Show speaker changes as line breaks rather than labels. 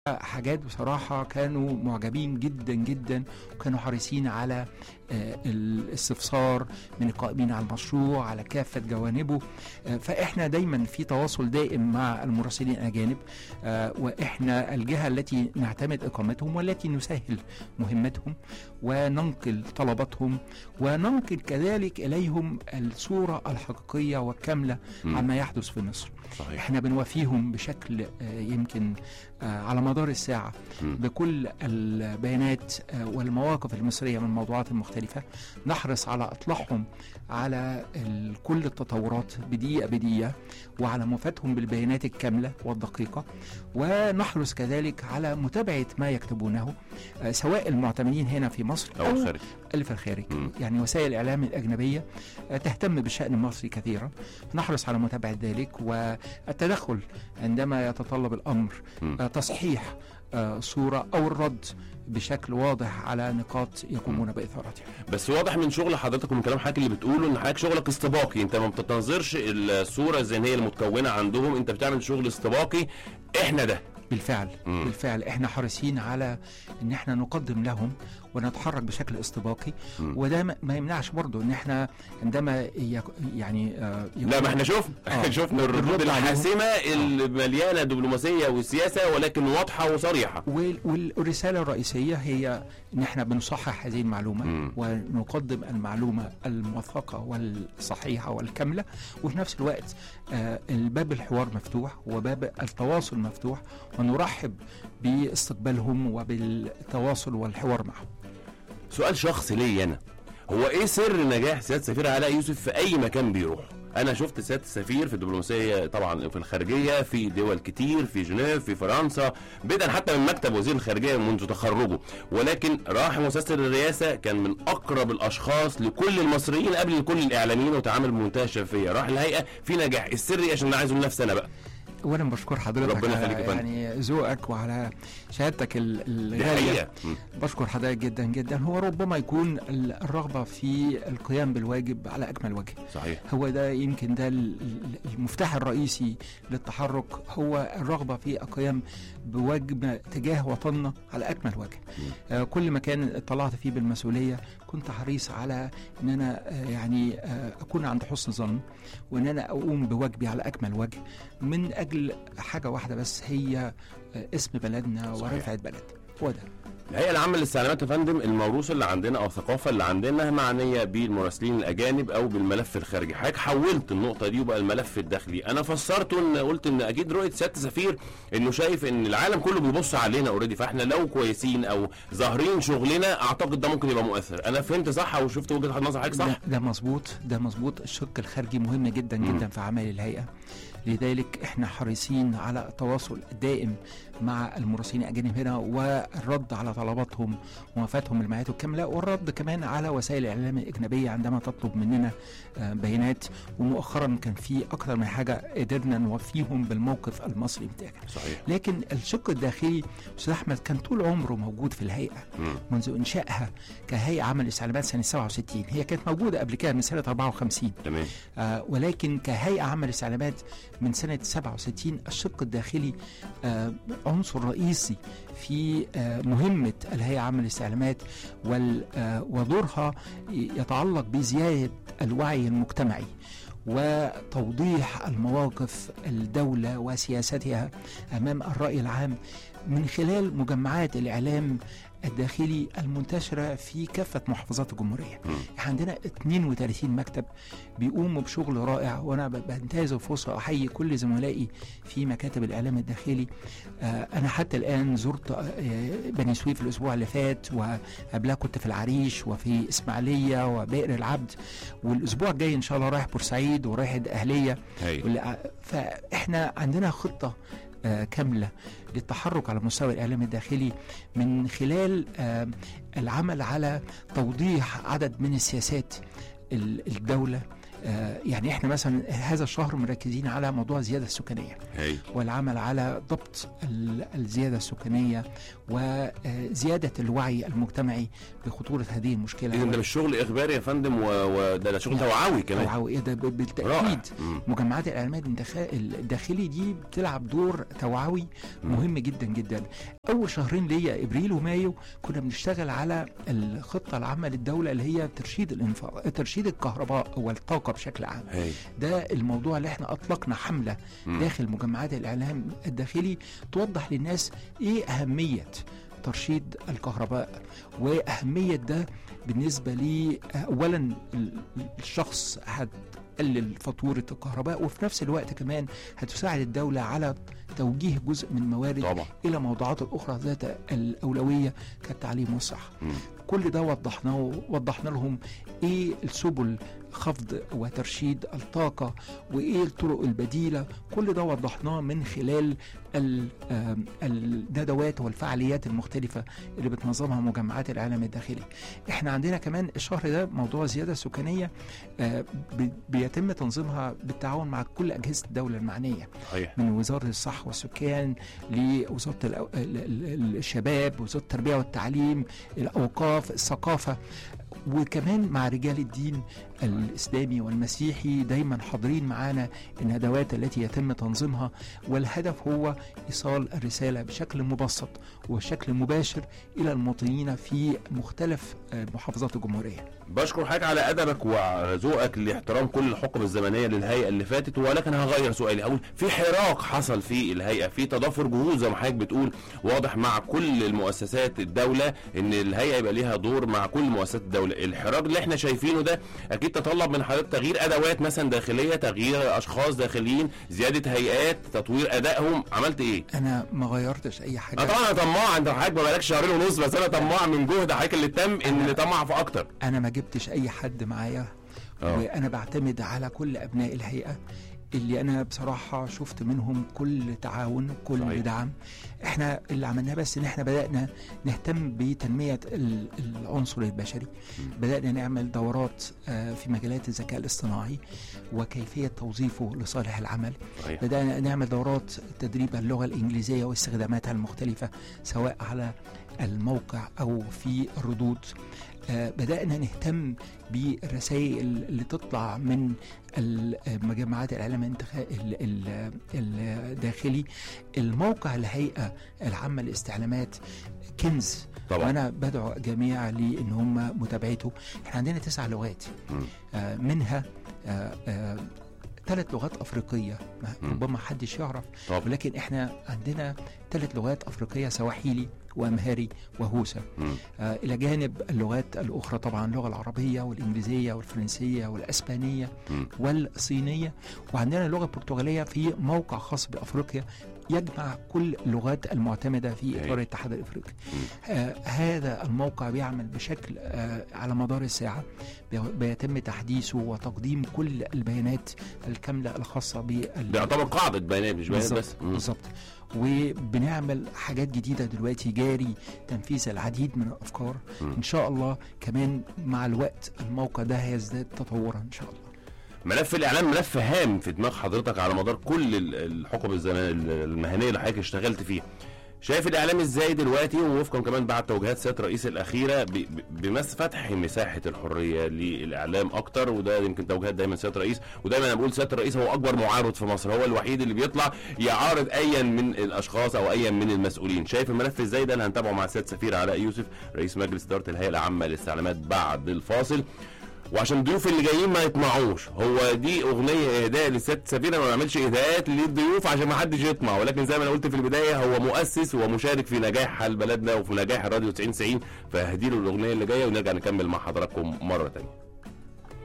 حاجات بصراحة كانوا معجبين جدا جدا وكانوا حريصين على آه، الاستفسار من القائمين على المشروع على كافة جوانبه آه، فإحنا دايما في تواصل دائم مع المراسلين الأجانب آه، وإحنا الجهة التي نعتمد إقامتهم والتي نسهل مهمتهم وننقل طلباتهم وننقل كذلك إليهم الصورة الحقيقية والكاملة
مم.
عما يحدث في مصر
صحيح
احنا بنوافيهم بشكل آه، يمكن آه، على مدار الساعة
مم.
بكل البيانات آه، والمواقف المصرية من الموضوعات المختلفة نحرص على إطلاعهم على ال- كل التطورات بدقيقة بدقيقة وعلى موافاتهم بالبيانات الكاملة والدقيقة ونحرص كذلك على متابعة ما يكتبونه آه، سواء المعتمدين هنا في مصر
او
أو
الخارج
اللي في الخارج
مم.
يعني وسائل الإعلام الأجنبية آه، تهتم بالشأن المصري كثيرا نحرص على متابعة ذلك والتدخل عندما يتطلب الأمر
مم.
آه، تصحيح آه، صورة أو الرد بشكل واضح على نقاط يقومون بإثارتها
بس واضح من شغل حضرتك ومن كلام حضرتك اللي بتقوله ان حضرتك شغلك استباقي انت ما بتنظرش الصوره الذهنيه المتكونه عندهم انت بتعمل شغل استباقي احنا ده
بالفعل
مم.
بالفعل احنا حريصين على ان احنا نقدم لهم ونتحرك بشكل استباقي
مم.
وده ما ما يمنعش برضه ان احنا عندما يك يعني آه،
لا
يكون-
ما احنا شفنا
آه.
شفنا الردود
الرد عليهم.
الحاسمه المليانه دبلوماسيه وسياسه ولكن واضحه وصريحه
وال- والرسالة الرئيسية هي ان احنا بنصحح هذه المعلومة
مم.
ونقدم المعلومة الموثقة والصحيحة والكاملة وفي نفس الوقت آه، الباب الحوار مفتوح وباب التواصل مفتوح ونرحب باستقبالهم وبالتواصل والحوار معهم
سؤال شخصي ليا انا هو ايه سر نجاح سياده السفير علاء يوسف في اي مكان بيروح انا شفت سياده السفير في الدبلوماسيه طبعا في الخارجيه في دول كتير في جنيف في فرنسا بدءا حتى من مكتب وزير الخارجيه منذ تخرجه ولكن راح مؤسسه الرئاسه كان من اقرب الاشخاص لكل المصريين قبل كل الاعلاميين وتعامل بمنتهى الشفافيه راح الهيئه في نجاح السر إيه عشان انا عايزه لنفسي انا بقى
وانا بشكر حضرتك
ربنا
على
يخليك يا فندم.
يعني ذوقك وعلى شهادتك ال-
دي
الغاليه
حقيقه مم.
بشكر حضرتك جدا جدا هو ربما يكون ال- الرغبه في القيام بالواجب على اكمل وجه
صحيح
هو ده يمكن ده ال- ال- المفتاح الرئيسي للتحرك هو الرغبه في القيام بواجب تجاه وطننا على اكمل وجه آه كل مكان اطلعت فيه بالمسؤوليه كنت حريص على ان انا آه يعني آه اكون عند حسن ظن وان انا اقوم بواجبي على اكمل وجه من اجل حاجه واحده بس هي آه اسم بلدنا
صحيح.
ورفعه بلدنا هو ده
الهيئه العامه للاستعلامات يا فندم الموروث اللي عندنا او الثقافه اللي عندنا معنيه بالمراسلين الاجانب او بالملف الخارجي حضرتك حولت النقطه دي وبقى الملف الداخلي انا فسرته ان قلت ان اكيد رؤيه سياده السفير انه شايف ان العالم كله بيبص علينا اوريدي فاحنا لو كويسين او ظاهرين شغلنا اعتقد ده ممكن يبقى مؤثر انا فهمت صح وشفت وجهه نظر حضرتك صح
ده, ده مظبوط ده مظبوط الشق الخارجي مهم جدا
مم.
جدا في اعمال الهيئه لذلك احنا حريصين على التواصل الدائم مع المراسلين الاجانب هنا والرد على طلباتهم وموافاتهم المعايير الكامله والرد كمان على وسائل الاعلام الاجنبيه عندما تطلب مننا آه، بيانات ومؤخرا كان في اكثر من حاجه قدرنا نوفيهم بالموقف المصري بتاعنا
صحيح
لكن الشق الداخلي استاذ احمد كان طول عمره موجود في الهيئه
مم.
منذ انشائها كهيئه عمل استعلامات سنه 67 هي كانت موجوده قبل كده من سنه 54
تمام
آه ولكن كهيئه عمل استعلامات من سنه 67 الشق الداخلي آه عنصر رئيسي في آه مهمه الهيئه عمل الاستعلامات وال- آه ودورها يتعلق بزياده الوعي المجتمعي وتوضيح المواقف الدولة وسياستها أمام الرأي العام من خلال مجمعات الإعلام الداخلي المنتشرة في كافة محافظات الجمهورية
مم.
عندنا 32 مكتب بيقوموا بشغل رائع وانا ب- بنتهز الفرصه احيي كل زملائي في مكاتب الاعلام الداخلي آه انا حتى الان زرت آه بني سويف الاسبوع اللي فات وقبلها كنت في العريش وفي اسماعيليه وبئر العبد والاسبوع الجاي ان شاء الله رايح بورسعيد ورايح الاهليه
هاي
واللي- فاحنا عندنا خطه آه، كامله للتحرك على مستوى الاعلام الداخلي من خلال آه، العمل على توضيح عدد من السياسات ال- الدوله آه، يعني احنا مثلا هذا الشهر مركزين على موضوع الزياده السكانيه
هاي
والعمل على ضبط ال- الزياده السكانيه وزياده الوعي المجتمعي بخطوره هذه المشكله
اذا ده مش شغل اخباري يا فندم و- وده ده شغل توعوي كمان
توعوية ده ب-
رائع
بالتاكيد
مم.
مجمعات الاعلامات الدخا- الداخلي دي بتلعب دور توعوي
مم.
مهم جدا جدا اول شهرين ليا ابريل ومايو كنا بنشتغل على الخطه العامه للدوله اللي هي ترشيد الانفاق ترشيد الكهرباء والطاقه بشكل عام
هاي
ده الموضوع اللي احنا اطلقنا حمله
مم.
داخل مجمعات الاعلام الداخلي توضح للناس ايه اهميه ترشيد الكهرباء واهميه ده بالنسبه لي اولا ال- الشخص هتقلل فاتوره الكهرباء وفي نفس الوقت كمان هتساعد الدوله على توجيه جزء من موارد
طبعا
الى موضوعات الاخرى ذات الاولويه كالتعليم والصحه
مم.
كل ده وضحناه وضحنا لهم ايه السبل خفض وترشيد الطاقة وايه الطرق البديلة كل ده وضحناه من خلال ال- آم، الندوات والفعاليات المختلفة اللي بتنظمها مجمعات العالم الداخلي احنا عندنا كمان الشهر ده موضوع الزيادة السكانية آه، بي- بيتم تنظيمها بالتعاون مع كل أجهزة الدولة المعنية
صحيح
من وزارة الصحة والسكان لوزارة الأو- ال- ال- الشباب وزارة التربية والتعليم الأوقاف الثقافة وكمان مع رجال الدين الإسلامي والمسيحي دايما حاضرين معانا الندوات التي يتم تنظيمها والهدف هو إيصال الرسالة بشكل مبسط وبشكل مباشر إلى المواطنين في مختلف آه، محافظات الجمهورية
بشكر حضرتك على ادبك وذوقك لاحترام كل الحقب الزمنيه للهيئه اللي فاتت ولكن هغير سؤالي هقول في حراك حصل في الهيئه في تضافر جهود زي ما حضرتك بتقول واضح مع كل المؤسسات الدوله ان الهيئه يبقى ليها دور مع كل مؤسسات الدوله الحراك اللي احنا شايفينه ده اكيد تطلب من حضرتك تغيير ادوات مثلا داخليه تغيير اشخاص داخليين زياده هيئات تطوير ادائهم عملت ايه
أنا ما غيرتش أي حاجة
اه طبعا انا طماع انت حضرتك ما بقالكش شهرين ونص بس انا طماع من جهد حضرتك اللي تم ان نطمع في اكتر
انا ما جبتش اي حد معايا
اه.
وانا بعتمد على كل ابناء الهيئه اللي انا بصراحه شفت منهم كل تعاون كل
صحيح.
صحيح. دعم احنا اللي عملناه بس ان احنا بدانا نهتم بتنميه ال- العنصر البشري بدانا نعمل دورات آه، في مجالات الذكاء الاصطناعي وكيفيه توظيفه لصالح العمل
صحيح
بدأنا نعمل دورات تدريب اللغة الإنجليزية واستخداماتها المختلفة سواء على الموقع أو في الردود آه، بدأنا نهتم بالرسائل اللي تطلع من ال- مجمعات الإعلام الانتخا- ال- ال- الداخلي الموقع الهيئة العامة للاستعلامات كنز
طبعا
وانا بدعو جميع لان هم متابعته احنا عندنا تسع لغات
مم.
آه، منها ثلاث لغات افريقيه ما-
مم.
ربما حدش يعرف
طب
ولكن احنا عندنا ثلاث لغات افريقيه سواحيلي وامهاري وهوسه
مم.
آه، الى جانب اللغات الاخرى طبعا اللغه العربيه والانجليزيه والفرنسيه والاسبانيه
مم.
والصينيه وعندنا اللغه البرتغاليه في موقع خاص بافريقيا يجمع كل اللغات المعتمده في
أي.
اطار الاتحاد الافريقي.
مم.
آه هذا الموقع بيعمل بشكل آه على مدار الساعه بي- بيتم تحديثه وتقديم كل البيانات الكامله الخاصه بال
بيعتبر قاعده بيانات مش بيانات بس
بالظبط
مم.
بالظبط وبنعمل حاجات جديده دلوقتي جاري تنفيذ العديد من الافكار
مم.
ان شاء الله كمان مع الوقت الموقع ده هيزداد تطورا ان شاء الله
ملف الاعلام ملف هام في دماغ حضرتك على مدار كل ال- الحقب الزمن المهنيه اللي حضرتك اشتغلت فيها شايف الاعلام ازاي دلوقتي ووفقا كمان بعد توجيهات سياده الرئيس الاخيره ب- ب- بمس فتح مساحه الحريه للاعلام اكتر وده يمكن توجيهات دايما سياده الرئيس ودايما انا بقول سياده الرئيس هو اكبر معارض في مصر هو الوحيد اللي بيطلع يعارض ايا من الاشخاص او ايا من المسؤولين شايف الملف ازاي ده اللي هنتابعه مع سياده سفير علاء يوسف رئيس مجلس اداره الهيئه العامه للاستعلامات بعد الفاصل وعشان الضيوف اللي جايين ما يطمعوش هو دي اغنيه اهداء للست سفيره ما بعملش اهداءات للضيوف عشان ما حدش يطمع ولكن زي ما انا قلت في البدايه هو مؤسس ومشارك في نجاح بلدنا وفي نجاح الراديو 90 90 فهديله الاغنيه اللي جايه ونرجع نكمل مع حضراتكم مره تانية